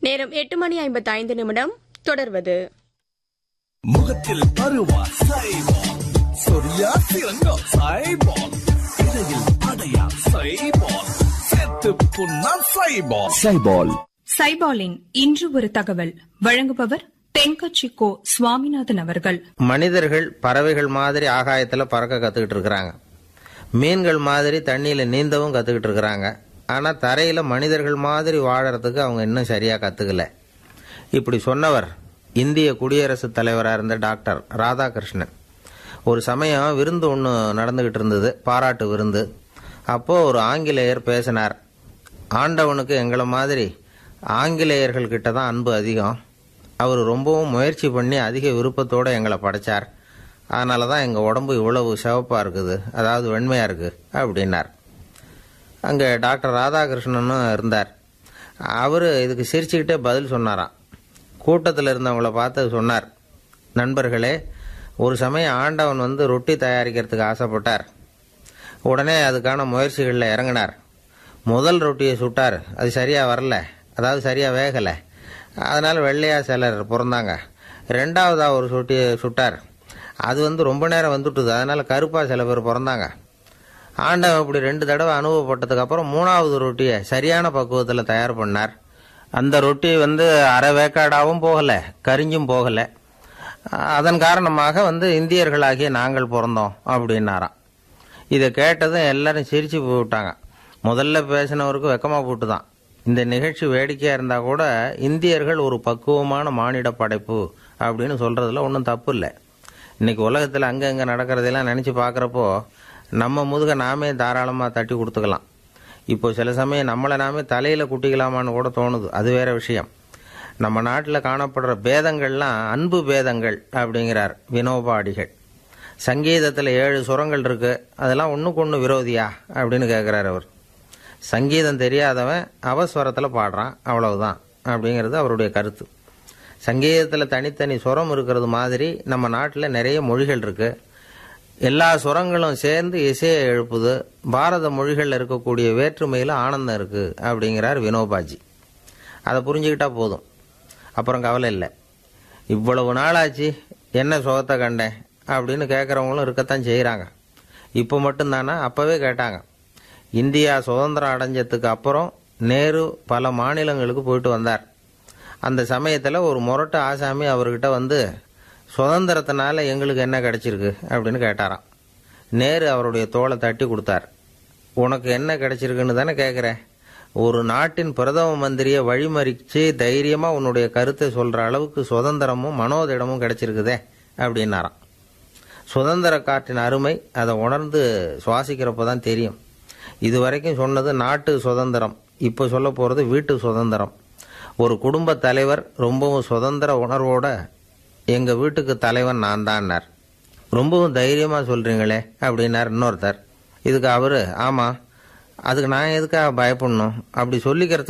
நேரம் எட்டு மணி ஐம்பத்தைந்து நிமிடம் தொடர்வது முகத்தில் பருவா சைபால் சொரியா சிறங்கா சைபால் இடையில் அடையா சைபால் செத்து புண்ணா சைபால் சைபால் சைபாலின் இன்று ஒரு தகவல் வழங்குபவர் தென்கட்சி கோ சுவாமிநாதன் அவர்கள் மனிதர்கள் பறவைகள் மாதிரி ஆகாயத்தில் பறக்க கற்றுக்கிட்டு இருக்கிறாங்க மீன்கள் மாதிரி தண்ணியில் நீந்தவும் கற்றுக்கிட்டு இருக்கிறாங்க ஆனால் தரையில் மனிதர்கள் மாதிரி வாழறதுக்கு அவங்க இன்னும் சரியாக கற்றுக்கல இப்படி சொன்னவர் இந்திய குடியரசுத் தலைவராக இருந்த டாக்டர் ராதாகிருஷ்ணன் ஒரு சமயம் விருந்து ஒன்று நடந்துக்கிட்டு இருந்தது பாராட்டு விருந்து அப்போது ஒரு ஆங்கிலேயர் பேசினார் ஆண்டவனுக்கு எங்களை மாதிரி ஆங்கிலேயர்கள் கிட்ட தான் அன்பு அதிகம் அவர் ரொம்பவும் முயற்சி பண்ணி அதிக விருப்பத்தோடு எங்களை படைச்சார் அதனால தான் எங்கள் உடம்பு இவ்வளவு சிவப்பாக இருக்குது அதாவது வெண்மையாக இருக்குது அப்படின்னார் அங்கே டாக்டர் ராதாகிருஷ்ணனும் இருந்தார் அவர் இதுக்கு சிரிச்சுக்கிட்டே பதில் சொன்னாராம் கூட்டத்தில் இருந்தவங்கள பார்த்து சொன்னார் நண்பர்களே ஒரு சமயம் ஆண்டவன் வந்து ரொட்டி தயாரிக்கிறதுக்கு ஆசைப்பட்டார் உடனே அதுக்கான முயற்சிகளில் இறங்கினார் முதல் ரொட்டியை சுட்டார் அது சரியாக வரல அதாவது சரியாக வேகலை அதனால் வெள்ளையாக சிலர் பிறந்தாங்க ரெண்டாவதாக ஒரு ரொட்டியை சுட்டார் அது வந்து ரொம்ப நேரம் வந்துட்டுது அதனால் கருப்பாக சில பேர் பிறந்தாங்க ஆண்டவன் இப்படி ரெண்டு தடவை அனுபவப்பட்டதுக்கு அப்புறம் மூணாவது ரொட்டியை சரியான பக்குவத்தில் தயார் பண்ணார் அந்த ரொட்டி வந்து அரை வேக்காடாகவும் போகலை கரிஞ்சும் போகலை அதன் காரணமாக வந்து இந்தியர்களாகிய நாங்கள் பிறந்தோம் அப்படின்னாராம் இதை கேட்டதும் எல்லாரும் சிரிச்சு போட்டாங்க முதல்ல பேசினவருக்கு வெக்கமாக போட்டு தான் இந்த நிகழ்ச்சி வேடிக்கையாக இருந்தால் கூட இந்தியர்கள் ஒரு பக்குவமான மானிட படைப்பு அப்படின்னு சொல்கிறதுல ஒன்றும் தப்பு இல்லை இன்னைக்கு உலகத்தில் அங்கங்கே நடக்கிறதெல்லாம் நினச்சி பார்க்குறப்போ நம்ம முதுக நாமே தாராளமாக தட்டி கொடுத்துக்கலாம் இப்போ சில சமயம் நம்மளை நாமே தலையில் குட்டிக்கலாமான்னு கூட தோணுது அது வேற விஷயம் நம்ம நாட்டில் காணப்படுற பேதங்கள்லாம் அன்பு பேதங்கள் அப்படிங்கிறார் வினோபா அடிகள் சங்கீதத்தில் ஏழு சுரங்கள் இருக்கு அதெல்லாம் ஒன்றுக்கு ஒன்று விரோதியா அப்படின்னு கேட்குறாரு அவர் சங்கீதம் தெரியாதவன் அவஸ்வரத்தில் பாடுறான் அவ்வளவுதான் அப்படிங்கிறது அவருடைய கருத்து சங்கீதத்தில் தனித்தனி சுரம் இருக்கிறது மாதிரி நம்ம நாட்டில் நிறைய மொழிகள் இருக்கு எல்லா சுரங்களும் சேர்ந்து இசையை எழுப்புது பாரத மொழிகளில் இருக்கக்கூடிய வேற்றுமையில் ஆனந்தம் இருக்கு அப்படிங்கிறார் வினோபாஜி அதை புரிஞ்சுக்கிட்டா போதும் அப்புறம் கவலை இல்லை இவ்வளவு நாளாச்சு என்ன சுகத்தை கண்டேன் அப்படின்னு கேட்குறவங்களும் இருக்கத்தான் செய்கிறாங்க இப்போ மட்டும்தானா அப்போவே கேட்டாங்க இந்தியா சுதந்திரம் அடைஞ்சதுக்கு அப்புறம் நேரு பல மாநிலங்களுக்கு போயிட்டு வந்தார் அந்த சமயத்தில் ஒரு முரட்டு ஆசாமி அவர்கிட்ட வந்து சுதந்திரத்தினால எங்களுக்கு என்ன கிடைச்சிருக்கு அப்படின்னு கேட்டாராம் நேரு அவருடைய தோலை தட்டி கொடுத்தார் உனக்கு என்ன கிடைச்சிருக்குன்னு தானே கேட்குறேன் ஒரு நாட்டின் பிரதம மந்திரியை வழிமறிச்சு தைரியமாக உன்னுடைய கருத்தை சொல்கிற அளவுக்கு சுதந்திரமும் மனோதிடமும் கிடைச்சிருக்குதே அப்படின்னாராம் சுதந்திர காற்றின் அருமை அதை உணர்ந்து சுவாசிக்கிறப்ப தான் தெரியும் இது வரைக்கும் சொன்னது நாட்டு சுதந்திரம் இப்போ சொல்ல போகிறது வீட்டு சுதந்திரம் ஒரு குடும்ப தலைவர் ரொம்பவும் சுதந்திர உணர்வோட எங்கள் வீட்டுக்கு தலைவன் நான் தான்னார் ரொம்பவும் தைரியமாக சொல்கிறீங்களே அப்படின்னார் இன்னொருத்தர் இதுக்கு அவர் ஆமாம் அதுக்கு நான் எதுக்காக பயப்படணும் அப்படி சொல்லிக்கிறது